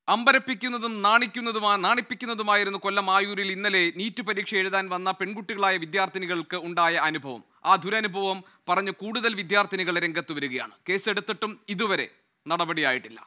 അമ്പരപ്പിക്കുന്നതും നാണിക്കുന്നതുമാ നാണിപ്പിക്കുന്നതുമായിരുന്നു കൊല്ലം ആയൂരിൽ ഇന്നലെ നീറ്റ് പരീക്ഷ എഴുതാൻ വന്ന പെൺകുട്ടികളായ വിദ്യാർത്ഥിനികൾക്ക് ഉണ്ടായ അനുഭവം ആ ദുരനുഭവം പറഞ്ഞ് കൂടുതൽ വിദ്യാർത്ഥിനികൾ രംഗത്ത് വരികയാണ് കേസെടുത്തിട്ടും ഇതുവരെ നടപടിയായിട്ടില്ല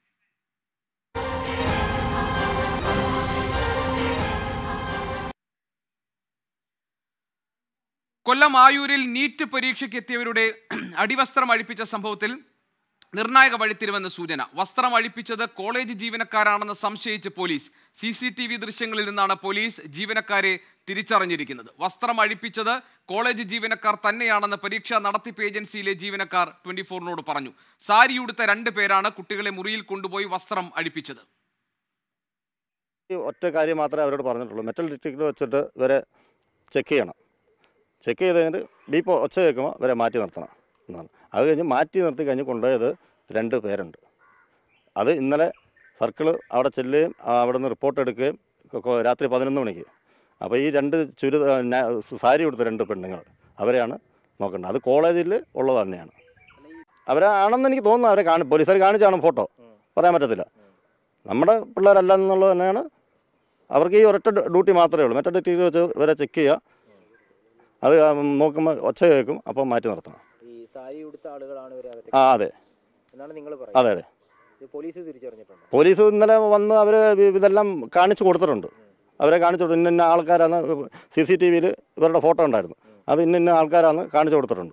കൊല്ലം ആയൂരിൽ നീറ്റ് പരീക്ഷയ്ക്ക് എത്തിയവരുടെ അടിവസ്ത്രം അഴിപ്പിച്ച സംഭവത്തിൽ നിർണായക വഴിത്തിരിവെന്ന് സൂചന വസ്ത്രം അഴിപ്പിച്ചത് കോളേജ് ജീവനക്കാരാണെന്ന് സംശയിച്ച് police C C T V ദൃശ്യങ്ങളിൽ നിന്നാണ് പോലീസ് ജീവനക്കാരെ തിരിച്ചറിഞ്ഞിരിക്കുന്നത് വസ്ത്രം അഴിപ്പിച്ചത് കോളേജ് ജീവനക്കാർ തന്നെയാണെന്ന് പരീക്ഷാ നടത്തിപ്പ് ഏജൻസിയിലെ ജീവനക്കാർ ട്വന്റി ഫോറിനോട് പറഞ്ഞു സാരിയുടുത്ത രണ്ട് പേരാണ് കുട്ടികളെ മുറിയിൽ കൊണ്ടുപോയി വസ്ത്രം അഴിപ്പിച്ചത് ഈ ഒറ്റ കാര്യം മാത്രമേ അവരോട് പറഞ്ഞിട്ടുള്ളൂ മെറ്റൽ ഡിറ്റക്ടർ വെച്ചിട്ട് ഇവരെ ചെക്ക് ചെയ്യണം ചെക്ക് ചെയ്ത് കഴിഞ്ഞിട്ട് ബീപ്പ് ഒച്ച കേൾക്കുമ്പോൾ ഇവരെ മാറ്റി നിർത്തണം എന്നാണ് അത് കഴിഞ്ഞ് മാറ്റി നിർത്തി കഴിഞ്ഞ് കൊണ്ടുപോയത് രണ്ട് പേരുണ്ട് അത് ഇന്നലെ സർക്കിൾ അവിടെ ചെല്ലുകയും ആ, അവിടെ നിന്ന് റിപ്പോർട്ട് എടുക്കുകയും കൊ- കൊ- രാത്രി പതിനൊന്ന് മണിക്ക് അപ്പോൾ ഈ രണ്ട് ചുരി ന- സാരി കൊടുത്ത രണ്ട് പെണ്ണുങ്ങൾ അവരെയാണ് നോക്കേണ്ടത് അത് കോളേജിൽ ഉള്ളത് തന്നെയാണ് അവരെ ആണെന്ന് എനിക്ക് തോന്നുന്നു അവരെ കാണി പോലീസുകാർ കാണിച്ചാണ് ഫോട്ടോ പറയാൻ പറ്റത്തില്ല നമ്മുടെ പിള്ളേരല്ല എന്നുള്ളത് തന്നെയാണ് അവർക്ക് ഈ ഒരൊറ്റ ഡ്യൂട്ടി മാത്രമേ ഉള്ളൂ മറ്റേ ഡ്യൂട്ടി വെച്ച് ഇവരെ ചെക്ക് ചെയ്യുക അത് നോക്കുമ്പോൾ ഒച്ച കേൾക്കും അപ്പോൾ മാറ്റി നിർത്തണം ഈ സാരി ഉടുത്ത ആളുകളാണ് ഇവരെ അകത്ത് ആ അതെ എന്നാണ് നിങ്ങൾ അതെ പറയുന്നത് അതെ ഇത് പോലീസ് തിരിച്ചറിഞ്ഞിട്ടുണ്ട് പോലീസ് ഇന്നലെ വന്ന് അവർ ഇതെല്ലാം കാണിച്ചു കൊടുത്തിട്ടുണ്ട് അവരെ കാണിച്ചു കൊടുത്തു ഇന്ന ഇന്ന ആൾക്കാരാണ് സി സി ടി വിയിൽ ഇവരുടെ ഫോട്ടോ ഉണ്ടായിരുന്നു അത് ഇന്ന ഇന്ന ആൾക്കാരാണ് കാണിച്ചു കൊടുത്തിട്ടുണ്ട്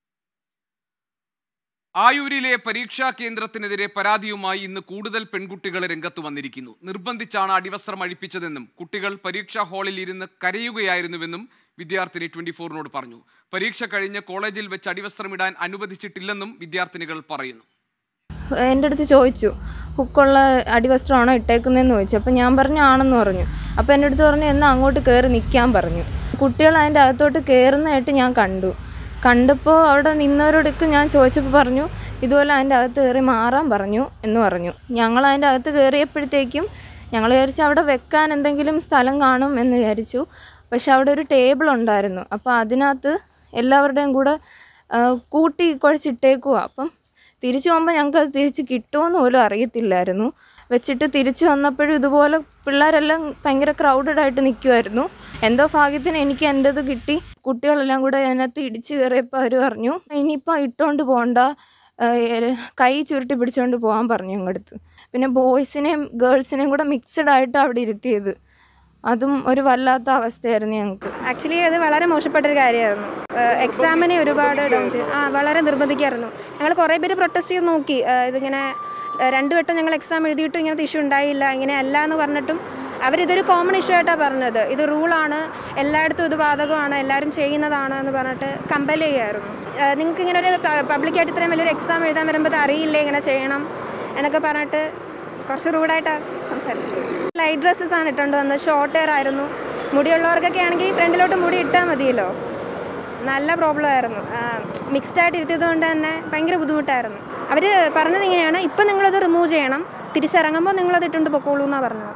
ആയൂരിലെ പരീക്ഷാ കേന്ദ്രത്തിനെതിരെ പരാതിയുമായി ഇന്ന് കൂടുതൽ പെൺകുട്ടികൾ രംഗത്ത് വന്നിരിക്കുന്നു നിർബന്ധിച്ചാണ് അടിവസ്ത്രം അഴിപ്പിച്ചതെന്നും കുട്ടികൾ പരീക്ഷാ ഹാളിൽ ഇരുന്ന് കരയുകയായിരുന്നുവെന്നും വിദ്യാർത്ഥിനി ട്വന്റി ഫോറിനോട് പറഞ്ഞു പരീക്ഷ കഴിഞ്ഞ് കോളേജിൽ വെച്ച് അടിവസ്ത്രം ഇടാൻ അനുവദിച്ചിട്ടില്ലെന്നും വിദ്യാർത്ഥിനികൾ പറയുന്നു എൻ്റെ അടുത്ത് ചോദിച്ചു ഹുക്കുള്ള അടിവസ്ത്രമാണോ ഇട്ടേക്കുന്നതെന്ന് ചോദിച്ചു അപ്പോൾ ഞാൻ പറഞ്ഞു ആണെന്ന് പറഞ്ഞു അപ്പോൾ എൻ്റെ അടുത്ത് പറഞ്ഞു എന്നാൽ അങ്ങോട്ട് കയറി നിൽക്കാൻ പറഞ്ഞു കുട്ടികൾ അതിൻ്റെ അകത്തോട്ട് കയറുന്നതായിട്ട് ഞാൻ കണ്ടു കണ്ടപ്പോൾ അവിടെ നിന്നവരോടൊക്കെ ഞാൻ ചോദിച്ചപ്പോൾ പറഞ്ഞു ഇതുപോലെ അതിൻ്റെ അകത്ത് കയറി മാറാൻ പറഞ്ഞു എന്ന് പറഞ്ഞു ഞങ്ങൾ അതിൻ്റെ അകത്ത് കയറിയപ്പോഴത്തേക്കും ഞങ്ങൾ വിചാരിച്ചു അവിടെ വെക്കാൻ എന്തെങ്കിലും സ്ഥലം കാണും എന്ന് വിചാരിച്ചു പക്ഷെ അവിടെ ഒരു ടേബിൾ ഉണ്ടായിരുന്നു അപ്പോൾ അതിനകത്ത് എല്ലാവരുടെയും കൂടെ ആ, കൂട്ടി കുഴച്ചിട്ടേക്കുക അപ്പം തിരിച്ചു പോകുമ്പോൾ ഞങ്ങൾക്ക് അത് തിരിച്ച് കിട്ടുമെന്ന് പോലും അറിയത്തില്ലായിരുന്നു വെച്ചിട്ട് തിരിച്ചു വന്നപ്പോഴും ഇതുപോലെ പിള്ളേരെല്ലാം ഭയങ്കര ക്രൗഡഡ് ആയിട്ട് നിൽക്കുമായിരുന്നു എന്തോ ഭാഗ്യത്തിന് എനിക്ക് എൻ്റെത് കിട്ടി കുട്ടികളെല്ലാം കൂടെ അതിനകത്ത് ഇടിച്ച് കയറിയപ്പോൾ അവർ പറഞ്ഞു ഇനിയിപ്പോൾ ഇട്ടുകൊണ്ട് പോകണ്ട ഏഹ് കൈ ചുരുട്ടി പിടിച്ചുകൊണ്ട് പോകാൻ പറഞ്ഞു ഞങ്ങളടുത്ത് പിന്നെ ബോയ്സിനെയും ഗേൾസിനെയും കൂടെ മിക്സഡ് ആയിട്ട് അവിടെ ഇരുത്തിയത് അതും ഒരു വല്ലാത്ത അവസ്ഥയായിരുന്നു ഞങ്ങൾക്ക് ആക്ച്വലി അത് വളരെ മോശപ്പെട്ടൊരു കാര്യമായിരുന്നു എക്സാമിനെ ഒരുപാട് ഡൗൺ ചെയ്ത് ആ വളരെ നിർബന്ധിക്കായിരുന്നു ഞങ്ങൾ കുറേ പേര് പ്രൊട്ടസ്റ്റ് ചെയ്ത് നോക്കി ആ, ഇതിങ്ങനെ ആ, രണ്ട് വട്ടം ഞങ്ങൾ എക്സാം എഴുതിയിട്ടും ഇങ്ങനത്തെ ഇഷ്യൂ ഉണ്ടായില്ല ഇങ്ങനെ അല്ല എന്ന് പറഞ്ഞിട്ടും അവരിതൊരു കോമൺ ഇഷ്യൂ ആയിട്ടാണ് പറഞ്ഞത് ഇത് റൂളാണ് എല്ലായിടത്തും ഇത് ബാധകമാണ് എല്ലാവരും ചെയ്യുന്നതാണ് എന്ന് പറഞ്ഞിട്ട് കമ്പൽ ചെയ്യായിരുന്നു നിങ്ങൾക്ക് ഇങ്ങനെ ഒരു പബ്ലിക്കായിട്ട് ഇത്രയും വലിയൊരു എക്സാം എഴുതാൻ വരുമ്പോൾ ഇത് അറിയില്ല ഇങ്ങനെ ചെയ്യണം എന്നൊക്കെ പറഞ്ഞിട്ട് കുറച്ച് റൂഡായിട്ടാണ് സംസാരിച്ചത് ലൈറ്റ് ഡ്രസ്സസ് ആണ് ഇട്ടുകൊണ്ട് വന്നത് ഷോർട്ട് ഹെയർ ആയിരുന്നു മുടിയുള്ളവർക്കൊക്കെ ആണെങ്കിൽ ഫ്രണ്ടിലോട്ട് മുടി ഇട്ടാൽ മതിയല്ലോ നല്ല പ്രോബ്ലം ആയിരുന്നു മിക്സ്ഡ് ആയിട്ട് ഇരുത്തിയത് കൊണ്ട് തന്നെ ഭയങ്കര ബുദ്ധിമുട്ടായിരുന്നു അവർ പറഞ്ഞത് ഇങ്ങനെയാണ് ഇപ്പം നിങ്ങളത് റിമൂവ് ചെയ്യണം തിരിച്ചിറങ്ങുമ്പോൾ നിങ്ങളത് ഇട്ടുകൊണ്ട് പൊക്കോളൂ എന്നാണ് പറഞ്ഞത്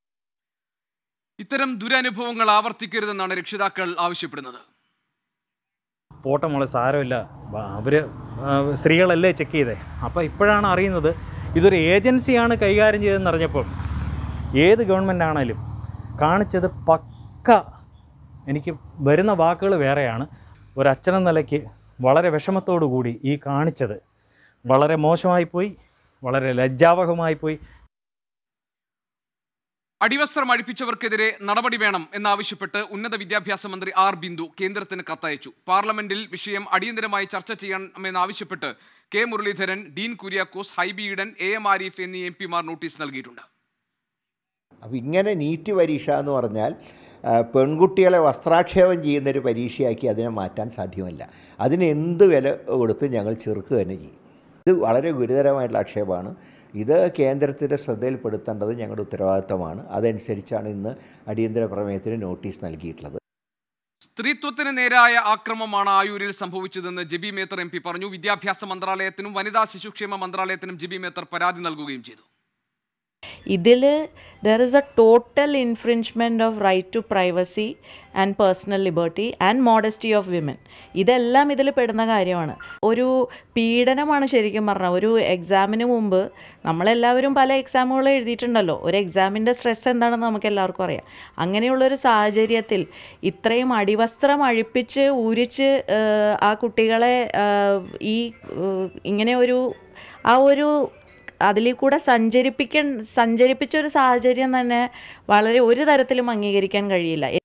ഇത്തരം ദുരനുഭവങ്ങൾ ആവർത്തിക്കരുതെന്നാണ് രക്ഷിതാക്കൾ ആവശ്യപ്പെടുന്നത് പോട്ടെ മോളെ സാരമില്ല അവർ സ്ത്രീകളല്ലേ ചെക്ക് ചെയ്തേ അപ്പോൾ ഇപ്പോഴാണ് അറിയുന്നത് ഇതൊരു ഏജൻസിയാണ് കൈകാര്യം ചെയ്തതെന്ന് അറിഞ്ഞപ്പോൾ ഏത് ഗവൺമെൻറ് ആണേലും കാണിച്ചത് പക്ക എനിക്ക് വരുന്ന വാക്കുകൾ വേറെയാണ് ഒരച്ഛനെന്ന നിലയ്ക്ക് വളരെ വിഷമത്തോടു കൂടി ഈ കാണിച്ചത് വളരെ മോശമായിപ്പോയി വളരെ ലജ്ജാവഹമായിപ്പോയി അടിവസ്ത്രം അഴിപ്പിച്ചവർക്കെതിരെ നടപടി വേണം എന്നാവശ്യപ്പെട്ട് ഉന്നത വിദ്യാഭ്യാസ മന്ത്രി ആർ ബിന്ദു കേന്ദ്രത്തിന് കത്തയച്ചു പാർലമെന്റിൽ വിഷയം അടിയന്തരമായി ചർച്ച ചെയ്യണമെന്നാവശ്യപ്പെട്ട് കെ മുരളീധരൻ ഡീൻ കുര്യാക്കോസ് ഹൈബി ഈഡൻ എ എം ആരിഫ് എന്നീ എം പിമാർ നോട്ടീസ് നൽകിയിട്ടുണ്ട് അപ്പോൾ ഇങ്ങനെ നീറ്റ് പരീക്ഷ എന്ന് പറഞ്ഞാൽ ആ, പെൺകുട്ടികളെ വസ്ത്രാക്ഷേപം ചെയ്യുന്നൊരു പരീക്ഷയാക്കി അതിനെ മാറ്റാൻ സാധ്യമല്ല അതിന് എന്ത് വില കൊടുത്ത് ഞങ്ങൾ ചെറുക്കുക തന്നെ ചെയ്യും ഇത് വളരെ ഗുരുതരമായിട്ടുള്ള ആക്ഷേപമാണ് ഇത് കേന്ദ്രത്തിൻ്റെ ശ്രദ്ധയിൽപ്പെടുത്തേണ്ടത് ഞങ്ങളുടെ ഉത്തരവാദിത്തമാണ് അതനുസരിച്ചാണ് ഇന്ന് അടിയന്തര പ്രമേയത്തിന് നോട്ടീസ് നൽകിയിട്ടുള്ളത് സ്ത്രീത്വത്തിന് നേരായ ആക്രമമാണ് ആയൂരിൽ സംഭവിച്ചതെന്ന് ജെബി മേത്തർ എം പി പറഞ്ഞു വിദ്യാഭ്യാസ മന്ത്രാലയത്തിനും വനിതാ ശിശുക്ഷേമ മന്ത്രാലയത്തിനും ജെബി മേത്തർ പരാതി നൽകുകയും ചെയ്തു ഇതിൽ there is a total infringement of right to privacy and personal liberty and modesty of women ഇതെല്ലാം ഇതിൽ പെടുന്ന കാര്യമാണ് ഒരു പീഡനമാണ് ശരിക്കും പറഞ്ഞാൽ ഒരു എക്സാമിന് മുമ്പ് നമ്മളെല്ലാവരും പല എക്സാമുകൾ എഴുതിയിട്ടുണ്ടല്ലോ ഒരു എക്സാമിൻ്റെ സ്ട്രെസ് എന്താണെന്ന് നമുക്ക് എല്ലാവർക്കും അറിയാം അങ്ങനെയുള്ളൊരു സാഹചര്യത്തിൽ ഇത്രയും അടിവസ്ത്രം അഴിപ്പിച്ച് ഊരിച്ച് ഏഹ്, ആ കുട്ടികളെ ഏഹ്, ഈ ഏഹ്, ഇങ്ങനെ ഒരു ആ ഒരു അതിൽ കൂടെ സഞ്ചരിപ്പിക്കാൻ സഞ്ചരിപ്പിച്ച ഒരു സാഹചര്യം തന്നെ വളരെ ഒരു തരത്തിലും അംഗീകരിക്കാൻ കഴിയില്ല